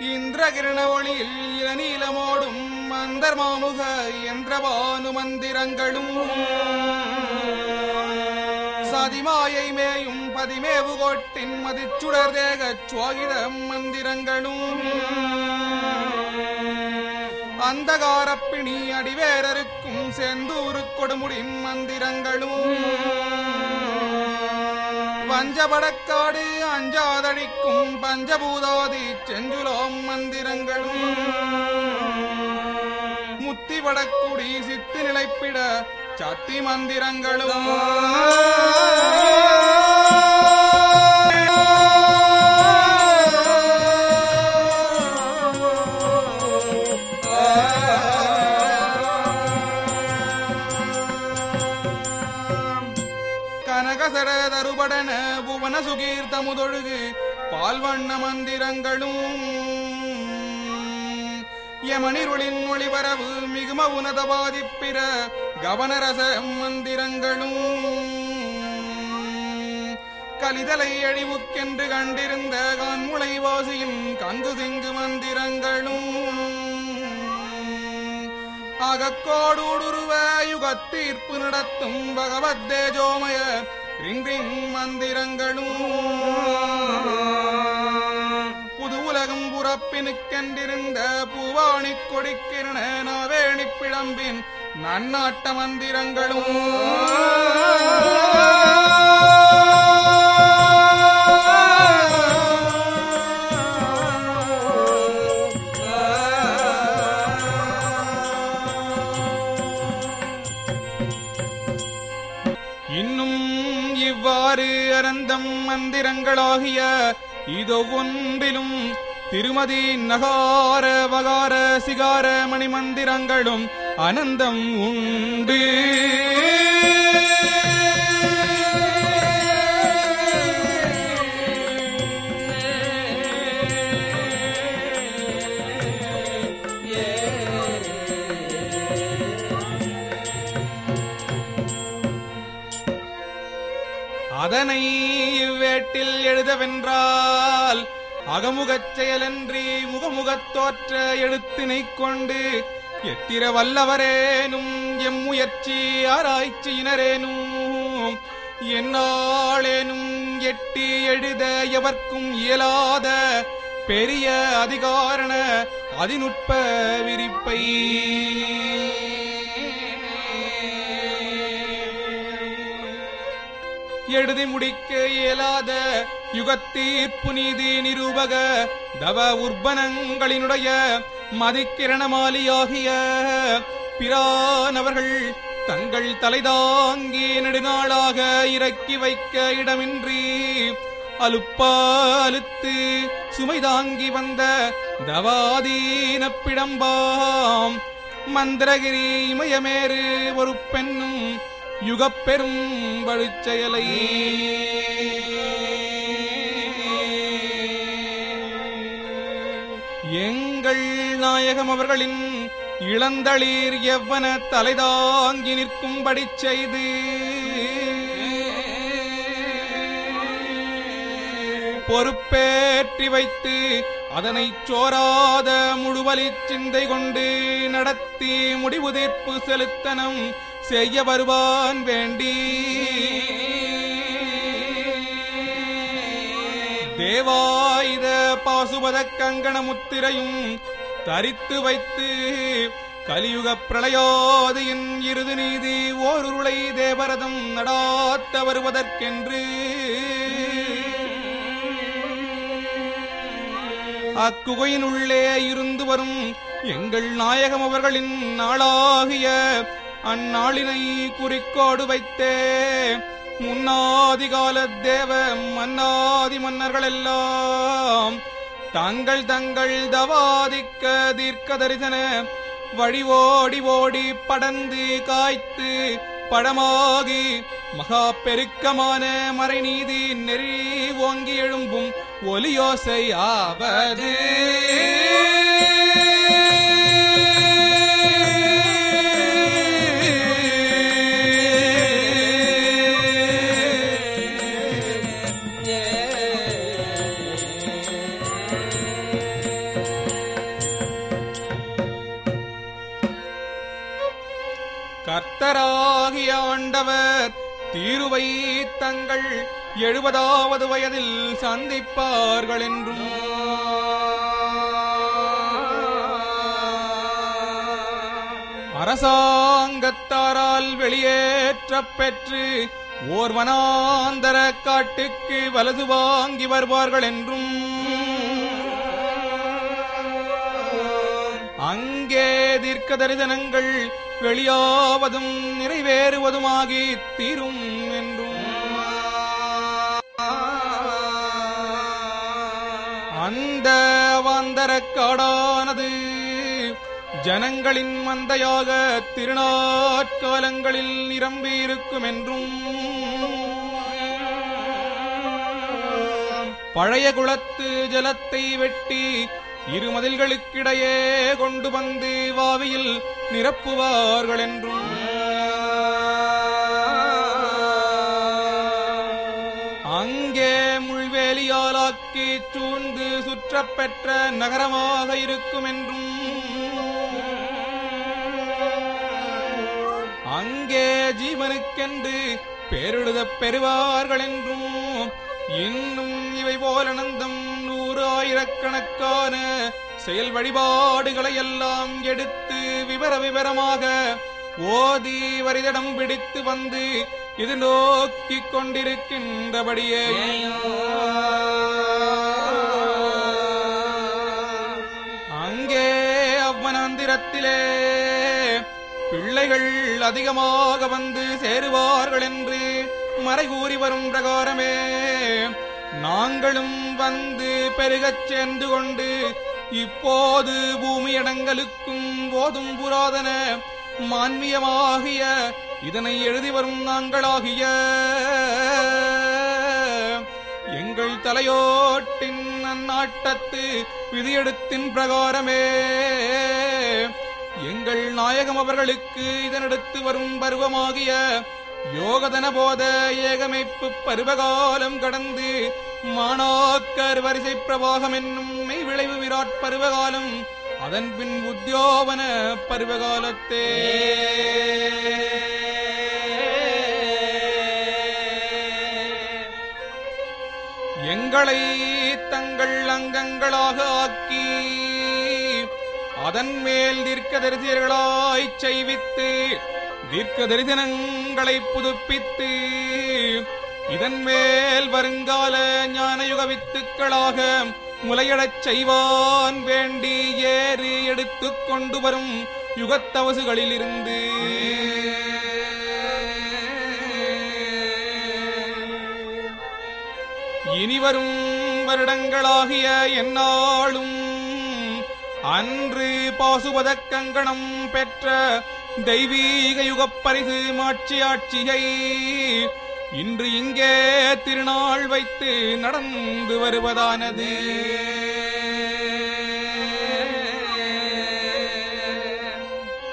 இந்திரகிரண ஒளியில் இளநீலமோடும் மந்தர்மாமுக என்ற பானு மந்திரங்களும் சதிமாயை மேயும் பதிமேவு கோட்டின் மதிச்சுடர் தேக சுவாகித மந்திரங்களும் அந்தகாரப்பிணி அடிவேரருக்கும் செந்தூரு கொடுமுடின் மந்திரங்களும் வஞ்சபடக்காடு அஞ்சாதடிக்கும் பஞ்சபூதாதி செஞ்சுலோம் மந்திரங்களும் முத்திபடக்குடி சித்து நிலைப்பிட சத்தி மந்திரங்களும் கனகசர தருபடன புவன சுகீர்த்த முதொழுகு பால்வண்ண மந்திரங்களும் யமனிருளின் ஒளிபரவு மிகும உனத பாதிப்பிற கவனரச மந்திரங்களும் கலிதலை அழிவுக்கென்று கண்டிருந்த கண்முளை வாசியின் கங்கு திங்கு மந்திரங்களும் அகக்கோடுருவ யுகத்தீர்ப்பு நடத்தும் பகவத் தேஜோமய ரிங் ரிங் மந்திரங்களும் புது உலகம் புறப்பினுக்கென்றிருந்த பூவாணி கொடிக்கிரண நாவேணி பிழம்பின் நன்னாட்ட மந்திரங்களும் இன்னும் இவ்வாறு அனந்தம் மந்திரங்களாகிய இதொவ்வொன்றிலும் திருமதி நகார வகார சிகார மணி மந்திரங்களும் அனந்தம் உண்டு அதனை இவ்வேட்டில் எழுதவென்றால் அகமுகச் செயலன்றி முகமுகத் தோற்ற எழுத்தினைக் கொண்டு எத்திர வல்லவரேனும் எம்முயற்சி ஆராய்ச்சியினரேனும் என்னாளேனும் எட்டி எழுத எவர்க்கும் இயலாத பெரிய அதிகாரண அதிநுட்ப விரிப்பை எழுதி முடிக்க இயலாத யுகத்தீர்ப்பு நீதி நிரூபக தவ உற்பனங்களினுடைய மதிக்கிரணமாலியாகிய பிரானவர்கள் தங்கள் தலைதாங்கி நெடுநாளாக இறக்கி வைக்க இடமின்றி அலுப்பா அலுத்து சுமை தாங்கி வந்த தவாதீன பிடம்பாம் மந்திரகிரி இமயமேறு ஒரு பெண்ணும் யுகப்பெரும் வழுச்செயலை எங்கள் நாயகம் அவர்களின் இளந்தளிர் எவ்வன தலைதாங்கி நிற்கும்படி செய்து பொறுப்பேற்றி வைத்து அதனை சோராத முழுவலி சிந்தை கொண்டு நடத்தி முடிவு தீர்ப்பு செலுத்தனம் செய்ய வருவான் வேண்டி தேவாயுத பாசுபத கங்கண முத்திரையும் தரித்து வைத்து கலியுக பிரளயாதியின் இறுதி நீதி ஓருருளை தேவரதம் நடாத்த வருவதற்கென்று அக்குகையினுள்ளே இருந்து வரும் எங்கள் நாயகம் அவர்களின் நாளாகிய அந்நாளினை குறிக்கோடு வைத்தே முன்னாதிகால தேவ மன்னாதி மன்னர்கள் எல்லாம் தங்கள் தங்கள் தவாதிக்க தீர்க்க தரிசன வழி ஓடி ஓடி படர்ந்து காய்த்து பழமாகி மகா பெருக்கமான மறைநீதி நெறி ஓங்கி எழும்பும் ஒலியோசை ஆவது அந்தவர் தீருவை தங்கள் எழுபதாவது வயதில் சந்திப்பார்கள் என்றும் அரசாங்கத்தாரால் வெளியேற்றப் பெற்று ஓர் வனாந்தர காட்டுக்கு வலது வாங்கி வருவார்கள் என்றும் அங்கே தீர்க்க தரிசனங்கள் வெளியாவதும் நிறைவேறுவதுமாகி தீரும் என்றும் அந்த வந்தர காடானது ஜனங்களின் மந்தையாக திருநாட்காலங்களில் நிரம்பி இருக்கும் என்றும் பழைய குளத்து ஜலத்தை வெட்டி இரு மதில்களுக்கிடையே கொண்டு வந்து வாவியில் நிரப்புவார்கள் என்றும் அங்கே முள்வேலியாலாக்கி சூழ்ந்து சுற்றப்பெற்ற நகரமாக இருக்கும் என்றும் அங்கே ஜீவனுக்கென்று பேரெழுதப் பெறுவார்கள் என்றும் இன்னும் இவை போலனந்தம் நூறு ஆயிரக்கணக்கான செயல் வழிபாடுகளை எல்லாம் எடுத்து விவர விவரமாக ஓதி வரிதடம் பிடித்து வந்து இது நோக்கிக் கொண்டிருக்கின்றபடியே அங்கே அவ்வனாந்திரத்திலே பிள்ளைகள் அதிகமாக வந்து சேருவார்கள் என்று மறைகூறி வரும் பிரகாரமே நாங்களும் வந்து பெருகச் சேர்ந்து கொண்டு இப்போது பூமியடங்களுக்கும் போதும் புராதன மான்மியமாகிய இதனை எழுதி வரும் நாங்களாகிய எங்கள் தலையோட்டின் அந்நாட்டத்து விதியெடுத்தின் பிரகாரமே எங்கள் நாயகம் அவர்களுக்கு இதனடுத்து வரும் பருவமாகிய யோகதன போத ஏகமைப்பு பருவகாலம் கடந்து மாணாக்கர் வரிசை பிரவாகம் என்னும் மெய் விளைவு விராட் பருவகாலம் அதன் பின் உத்தியோவன பருவகாலத்தே எங்களை தங்கள் அங்கங்களாக ஆக்கி அதன் மேல் தீர்க்க தரிசியர்களாய்ச் செய்வித்து தீர்க்க தரிசனங்களை புதுப்பித்து இதன் மேல் வருங்கால ஞானயுக வித்துக்களாக முலையடச் செய்வான் வேண்டி ஏறு எடுத்துக் கொண்டு வரும் யுகத்தவசுகளிலிருந்து இனிவரும் வருடங்களாகிய எந்நாளும் அன்று பாசுபதக் கங்கணம் பெற்ற தெய்வீக யுகப் பரிசு மாட்சியாட்சியை இன்று இங்கே திருநாள் வைத்து நடந்து வருவதானது